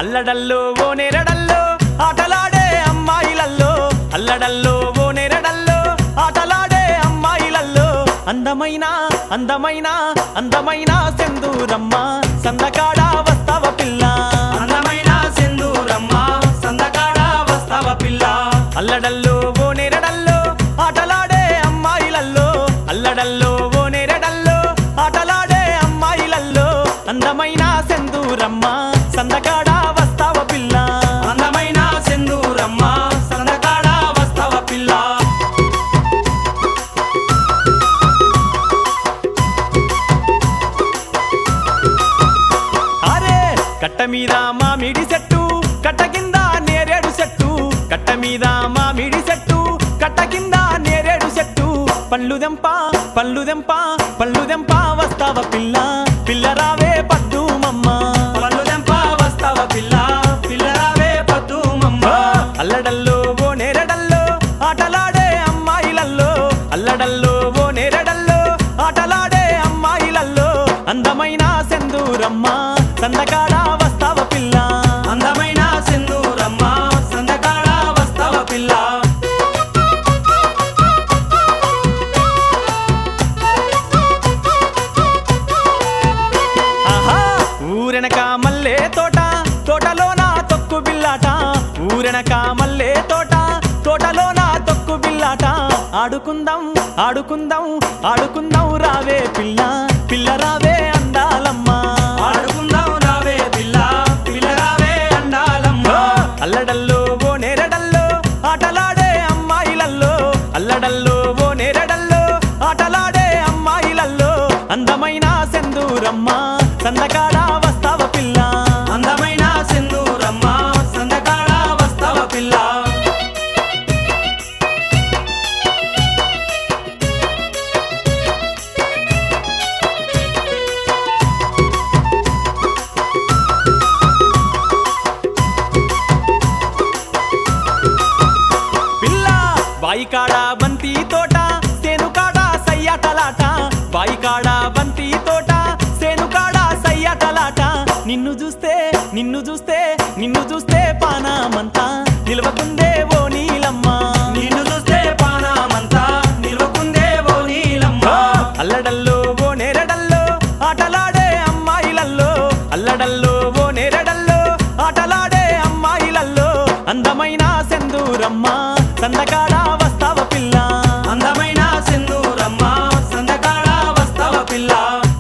అల్లడల్లో ఓ నెరడల్లో ఆటలాడే అమ్మాయిలల్లో అల్లడల్లో ఓ నెరడల్లో ఆటలాడే అమ్మాయిలల్లో అందమైన అందమైన అందమైన సెందూరమ్మ సందకాడ వస్తావ పిల్ల అందమైన సింధూరమ్మ సందకాడ వస్తావ పిల్ల అల్లడల్లో ఓ నెరడల్లో ఆటలాడే అమ్మాయిలల్లో అల్లడల్లో ఓ నెరడల్లో ఆటలాడే అమ్మాయిలల్లో అందమైన సెందూరమ్మ సందకాడ వస్తావ పిల్ల అందమైన సింధూరమ్మ సందకాడ వస్తావ పిల్ల అరే కట్ట మీద మామిడి చెట్టు కట్ట కింద నేరేడు చెట్టు కట్ట మీద మామిడి చెట్టు కట్ట కింద నేరేడు చెట్టు పళ్ళు దెంప పళ్ళు దెంప పళ్ళు దెంప వస్తావ పిల్ల పిల్ల రావే పద్దు మమ్మ పళ్ళు దెంప వస్తావ పిల్ల పిల్లరావే పద్దు మమ్మ అల్లడల్లో ఓ నేరడల్లో ఆటలాడే అమ్మాయిలల్లో అల్లడల్లో ఓ నేరడల్లో ఆటలాడే అమ్మాయిలల్లో అందమైన సెందూరమ్మ సందకాడ వస్తావ పిల్ల అందమైన సింధూరమ్మ సందకాడ వస్తావ పిల్ల ఆహా ఊరెనక మల్లె తోట తోటలోన తొక్కు బిల్లాట ఊరెనక మల్లె తోట తోటలోన తొక్కు బిల్లాట ఆడుకుందాం ఆడుకుందాం ఆడుకుందాం రావే పిల్ల పిల్ల రావే అందాలమ్మ ఆడుకుందాం రావే పిల్ల పిల్లరావే అండాలమ్మ అల్లడల్లో ఓ నేరడల్లో ఆటలాడే అమ్మాయిలల్లో అల్లడల్లో ఓ నేరడల్లో ఆటలాడే అమ్మాయిలల్లో అందమైన సెందూరమ్మ సందకాడ వస్తావ పిల్ల అందమైన సింధూరమ్మ సందకాడ వస్తావ పిల్ల పిల్ల బాయికాడ బంతి తోట సేనుకాడ సయ్యాటలాట బాయికాడ బంతి తోట సేనుకాడ సయ్యాటలాట నిన్ను చూస్తే నిన్ను చూస్తే నిన్ను చూస్తే పానామంతా నిలవకుందే ఓ నీలమ్మ నిన్ను చూస్తే పానామంతా నిలవకుందే ఓ నీలమ్మ అల్లడల్లో ఓ నేరడల్లో ఆటలాడే అమ్మాయిలల్లో అల్లడల్లో ఓ నేరడల్లో ఆటలాడే అమ్మాయిలల్లో అందమైన సెందూరమ్మ సందకాడ వస్తావ పిల్ల అందమైన సింధూరమ్మ సందకాడ వస్తావ పిల్ల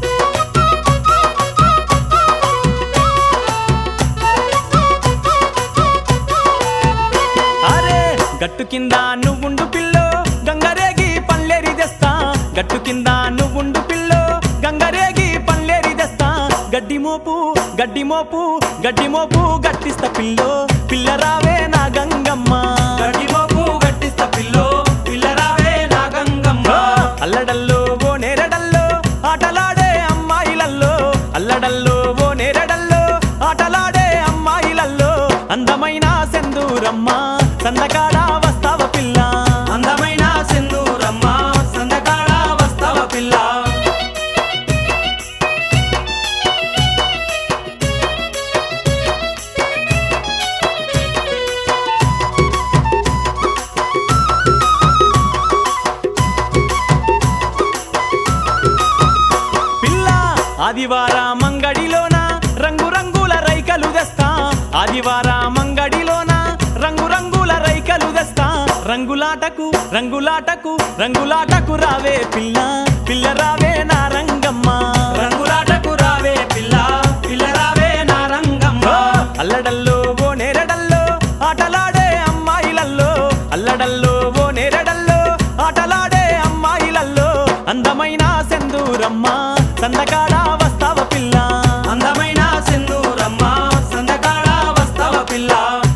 అరే గట్టు కింద నువ్వుండు పిల్లో గంగరేగి పల్లెరి తెస్తా గట్టు కింద నువ్వుండు పిల్లో గంగరేగి పల్లెరి తెస్తా గడ్డి మోపు గడ్డి మోపు గడ్డి మోపు గట్టిస్తా పిల్లో పిల్ల రావే నా గంగమ్మ గడ్డి మోపు గట్టిస్త పిల్లో పిల్లరావే నా గంగమ్మ అల్లడల్లో ఓ నేరడల్లో ఆటలాడే అమ్మాయిలల్లో అల్లడల్లో ఓ నేరడల్లో ఆటలాడే అమ్మాయిలల్లో అందమైన సెందూరమ్మ సందకాడ వస్తావ పిల్ల అందమైన సింధూరమ్మ సందకాడ వస్తావ పిల్ల పిల్ల ఆదివార మంగడిలోన రంగు రంగుల రైకలు తెస్తా ఆదివార మంగడిలోన రంగు రంగుల రైకలు తెస్తా రంగులాటకు రంగులాటకు రంగులాటకు రావే పిల్ల పిల్ల రావే నా రంగమ్మ రంగులాటకు రావే పిల్ల పిల్లరావే నా రంగమ్మ అల్లడల్లో ఓ నేరడల్లో ఆటలాడే అమ్మాయిలల్లో అల్లడల్లో ఓ నేరడల్లో ఆటలాడే అమ్మాయిలల్లో అందమైన సెందూరమ్మ సందకాడ వస్తావ పిల్ల అందమైన సింధూరమ్మ సందకాడ వస్తావ పిల్ల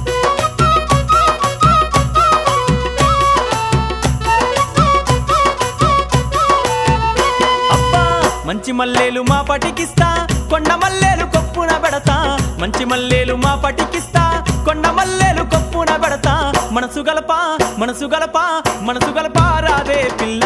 అబ్బా మంచి మల్లేలు మా పటికిస్తా కొండ మల్లేలు కొప్పున పెడతా మంచి మల్లేలు మా పటికిస్తా కొండ మల్లేలు కొప్పున పెడతా మనసు గలప మనసు గలప మనసు గలప రాదే పిల్ల